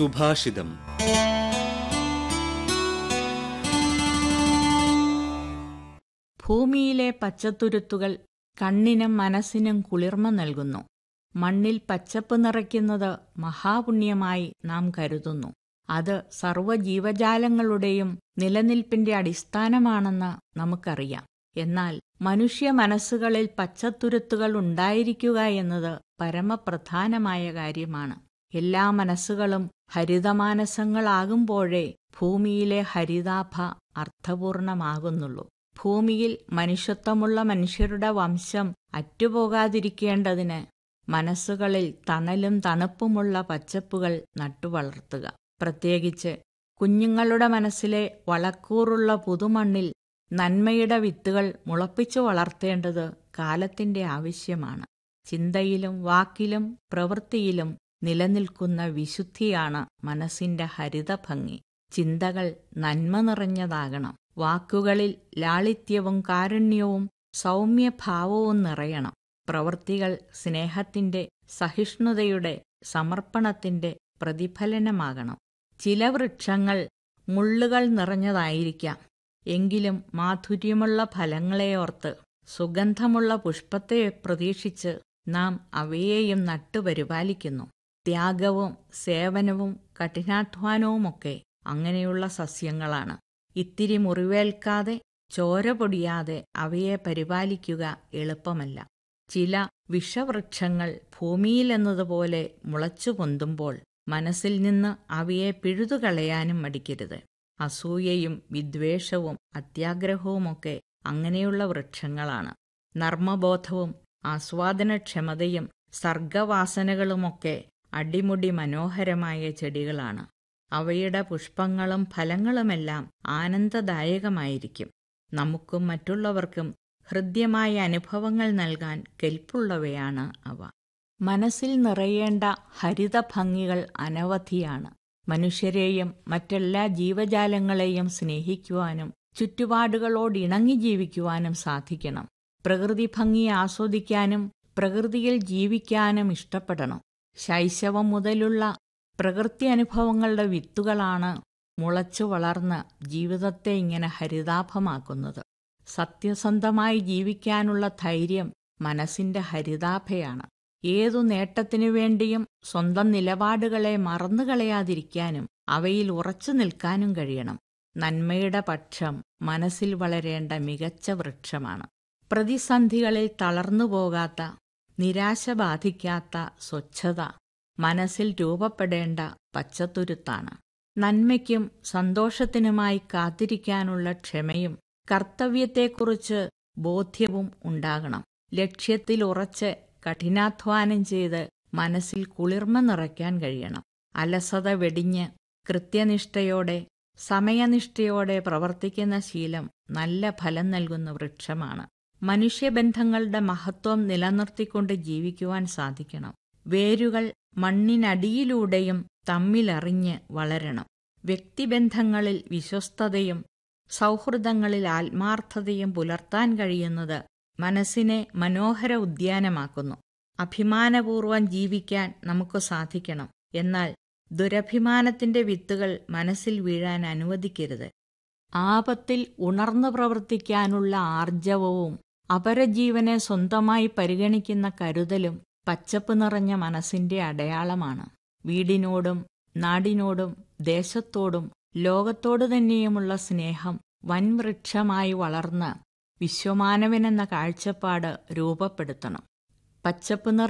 സുഭാഷിതം ഭൂമിയിലെ പച്ചത്തുരുത്തുകൾ കണ്ണിനും മനസ്സിനും കുളിർമ നൽകുന്നു മണ്ണിൽ പച്ചപ്പ് നിറയ്ക്കുന്നത് മഹാപുണ്യമായി നാം കരുതുന്നു അത് സർവ്വജീവജാലങ്ങളുടെയും നിലനിൽപ്പിന്റെ അടിസ്ഥാനമാണെന്ന് നമുക്കറിയാം എന്നാൽ മനുഷ്യ മനസ്സുകളിൽ പച്ചത്തുരുത്തുകൾ ഉണ്ടായിരിക്കുക എന്നത് പരമപ്രധാനമായ കാര്യമാണ് എല്ലാ മനസ്സുകളും ഹരിതമാനസങ്ങളാകുമ്പോഴേ ഭൂമിയിലെ ഹരിതാഭ അർത്ഥപൂർണമാകുന്നുള്ളൂ ഭൂമിയിൽ മനുഷ്യത്വമുള്ള മനുഷ്യരുടെ വംശം അറ്റുപോകാതിരിക്കേണ്ടതിന് മനസ്സുകളിൽ തണലും തണുപ്പുമുള്ള പച്ചപ്പുകൾ നട്ടുവളർത്തുക പ്രത്യേകിച്ച് കുഞ്ഞുങ്ങളുടെ മനസ്സിലെ വളക്കൂറുള്ള പുതുമണ്ണിൽ നന്മയുടെ വിത്തുകൾ മുളപ്പിച്ചു വളർത്തേണ്ടത് കാലത്തിന്റെ ആവശ്യമാണ് ചിന്തയിലും വാക്കിലും പ്രവൃത്തിയിലും നിലനിൽക്കുന്ന വിശുദ്ധിയാണ് മനസ്സിന്റെ ഹരിതഭംഗി ചിന്തകൾ നന്മ നിറഞ്ഞതാകണം വാക്കുകളിൽ ലാളിത്യവും കാരുണ്യവും സൗമ്യഭാവവും നിറയണം പ്രവൃത്തികൾ സ്നേഹത്തിന്റെ സഹിഷ്ണുതയുടെ സമർപ്പണത്തിന്റെ പ്രതിഫലനമാകണം ചില വൃക്ഷങ്ങൾ മുള്ളുകൾ നിറഞ്ഞതായിരിക്കാം എങ്കിലും മാധുര്യമുള്ള ഫലങ്ങളെ ഓർത്ത് സുഗന്ധമുള്ള പുഷ്പത്തെ പ്രതീക്ഷിച്ച് നാം അവയെയും നട്ടുപരിപാലിക്കുന്നു ത്യാഗവും സേവനവും കഠിനാധ്വാനവുമൊക്കെ അങ്ങനെയുള്ള സസ്യങ്ങളാണ് ഇത്തിരി മുറിവേൽക്കാതെ ചോര പൊടിയാതെ അവയെ പരിപാലിക്കുക എളുപ്പമല്ല ചില വിഷവൃക്ഷങ്ങൾ ഭൂമിയിലെന്നതുപോലെ മുളച്ചു പൊന്തുമ്പോൾ മനസ്സിൽ നിന്ന് അവയെ പിഴുതുകളയാനും മടിക്കരുത് അസൂയയും വിദ്വേഷവും അത്യാഗ്രഹവുമൊക്കെ അങ്ങനെയുള്ള വൃക്ഷങ്ങളാണ് നർമ്മബോധവും ആസ്വാദനക്ഷമതയും സർഗവാസനകളുമൊക്കെ അടിമുടി മനോഹരമായ ചെടികളാണ് അവയുടെ പുഷ്പങ്ങളും ഫലങ്ങളുമെല്ലാം ആനന്ദദായകമായിരിക്കും നമുക്കും മറ്റുള്ളവർക്കും ഹൃദ്യമായ അനുഭവങ്ങൾ നൽകാൻ കെൽപ്പുള്ളവയാണ് അവ മനസ്സിൽ നിറയേണ്ട ഹരിതഭംഗികൾ അനവധിയാണ് മനുഷ്യരെയും മറ്റെല്ലാ ജീവജാലങ്ങളെയും സ്നേഹിക്കുവാനും ചുറ്റുപാടുകളോട് ഇണങ്ങി ജീവിക്കുവാനും സാധിക്കണം പ്രകൃതി ഭംഗി ആസ്വദിക്കാനും പ്രകൃതിയിൽ ജീവിക്കാനും ഇഷ്ടപ്പെടണം ശൈശവം മുതലുള്ള പ്രകൃതി അനുഭവങ്ങളുടെ വിത്തുകളാണ് മുളച്ചു വളർന്ന് ജീവിതത്തെ ഇങ്ങനെ ഹരിതാഭമാക്കുന്നത് സത്യസന്ധമായി ജീവിക്കാനുള്ള ധൈര്യം മനസ്സിന്റെ ഹരിതാഭയാണ് ഏതു നേട്ടത്തിനു വേണ്ടിയും സ്വന്തം നിലപാടുകളെ മറന്നുകളയാതിരിക്കാനും അവയിൽ ഉറച്ചു നിൽക്കാനും കഴിയണം നന്മയുടെ പക്ഷം മനസ്സിൽ വളരേണ്ട മികച്ച വൃക്ഷമാണ് പ്രതിസന്ധികളിൽ തളർന്നു പോകാത്ത നിരാശ ബാധിക്കാത്ത സ്വച്ഛത മനസ്സിൽ രൂപപ്പെടേണ്ട പച്ചത്തുരുത്താണ് നന്മയ്ക്കും സന്തോഷത്തിനുമായി കാത്തിരിക്കാനുള്ള ക്ഷമയും കർത്തവ്യത്തെക്കുറിച്ച് ബോധ്യവും ഉണ്ടാകണം ലക്ഷ്യത്തിൽ ഉറച്ച് കഠിനാധ്വാനം ചെയ്ത് മനസ്സിൽ കുളിർമ നിറയ്ക്കാൻ കഴിയണം അലസത വെടിഞ്ഞ് കൃത്യനിഷ്ഠയോടെ സമയനിഷ്ഠയോടെ പ്രവർത്തിക്കുന്ന ശീലം നല്ല ഫലം നൽകുന്ന വൃക്ഷമാണ് മനുഷ്യബന്ധങ്ങളുടെ മഹത്വം നിലനിർത്തിക്കൊണ്ട് ജീവിക്കുവാൻ സാധിക്കണം വേരുകൾ മണ്ണിനടിയിലൂടെയും തമ്മിലറിഞ്ഞ് വളരണം വ്യക്തിബന്ധങ്ങളിൽ വിശ്വസ്തതയും സൗഹൃദങ്ങളിൽ ആത്മാർത്ഥതയും പുലർത്താൻ കഴിയുന്നത് മനസ്സിനെ മനോഹര ഉദ്യാനമാക്കുന്നു അഭിമാനപൂർവം ജീവിക്കാൻ നമുക്ക് സാധിക്കണം എന്നാൽ ദുരഭിമാനത്തിന്റെ വിത്തുകൾ മനസ്സിൽ വീഴാൻ അനുവദിക്കരുത് ആപത്തിൽ ഉണർന്നു പ്രവർത്തിക്കാനുള്ള ആർജവവും അപരജീവനെ സ്വന്തമായി പരിഗണിക്കുന്ന കരുതലും പച്ചപ്പ് നിറഞ്ഞ മനസ്സിന്റെ അടയാളമാണ് വീടിനോടും നാടിനോടും ദേശത്തോടും ലോകത്തോടു തന്നെയുമുള്ള സ്നേഹം വൻവൃക്ഷമായി വളർന്ന് വിശ്വമാനവനെന്ന കാഴ്ചപ്പാട് രൂപപ്പെടുത്തണം പച്ചപ്പ്